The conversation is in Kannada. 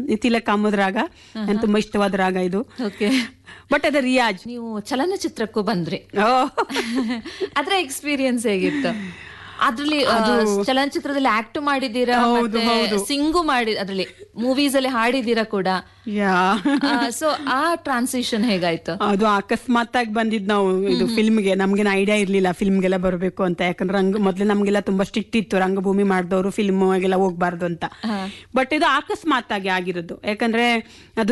ನಿತಿಲ ಕಾಮದ ರಾಗ ನನ್ ತುಂಬಾ ಇಷ್ಟವಾದ ರಾಗ ಇದು ಓಕೆ ಬಟ್ ಅದ ರಿಯಾಜ್ ನೀವು ಚಲನಚಿತ್ರಕ್ಕೂ ಬಂದ್ರಿ ಓ ಅದ್ರ ಎಕ್ಸ್ಪೀರಿಯನ್ಸ್ ಹೇಗಿತ್ತು ಅದ್ರಲ್ಲಿ ಆ, ಚಲನಚಿತ್ರದಲ್ಲಿ ಆಕ್ಟ್ ಮಾಡಿದೀರಾ ಹೌದು, ಮತ್ತೆ ಸಿಂಗು ಮಾಡಿ ಅದ್ರಲ್ಲಿ ಮೂವೀಸ್ ಅಲ್ಲಿ ಹಾಡಿದೀರಾ ಕೂಡ ಯಾ ಸೊ ಆ ಟ್ರಾನ್ಸಿಷನ್ ಹೇಗಾಯ್ತು ಅದು ಅಕಸ್ಮಾತ್ ಆಗಿ ಬಂದಿದ್ ನಾವು ಇದು ಫಿಲ್ಮ್ಗೆ ನಮ್ಗೇನು ಐಡಿಯಾ ಇರ್ಲಿಲ್ಲ ಫಿಲ್ಮ್ಗೆಲ್ಲ ಬರಬೇಕು ಅಂತ ಯಾಕಂದ್ರೆ ರಂಗ ಮೊದ್ಲು ನಮ್ಗೆಲ್ಲ ತುಂಬಾ ಸ್ಟ್ರಿಕ್ಟ್ ಇತ್ತು ರಂಗಭೂಮಿ ಮಾಡಿದವರು ಫಿಲ್ಮ್ ಎಲ್ಲ ಹೋಗ್ಬಾರ್ದು ಅಂತ ಬಟ್ ಇದು ಅಕಸ್ಮಾತ್ ಆಗಿ ಆಗಿರೋದು ಯಾಕಂದ್ರೆ ಅದು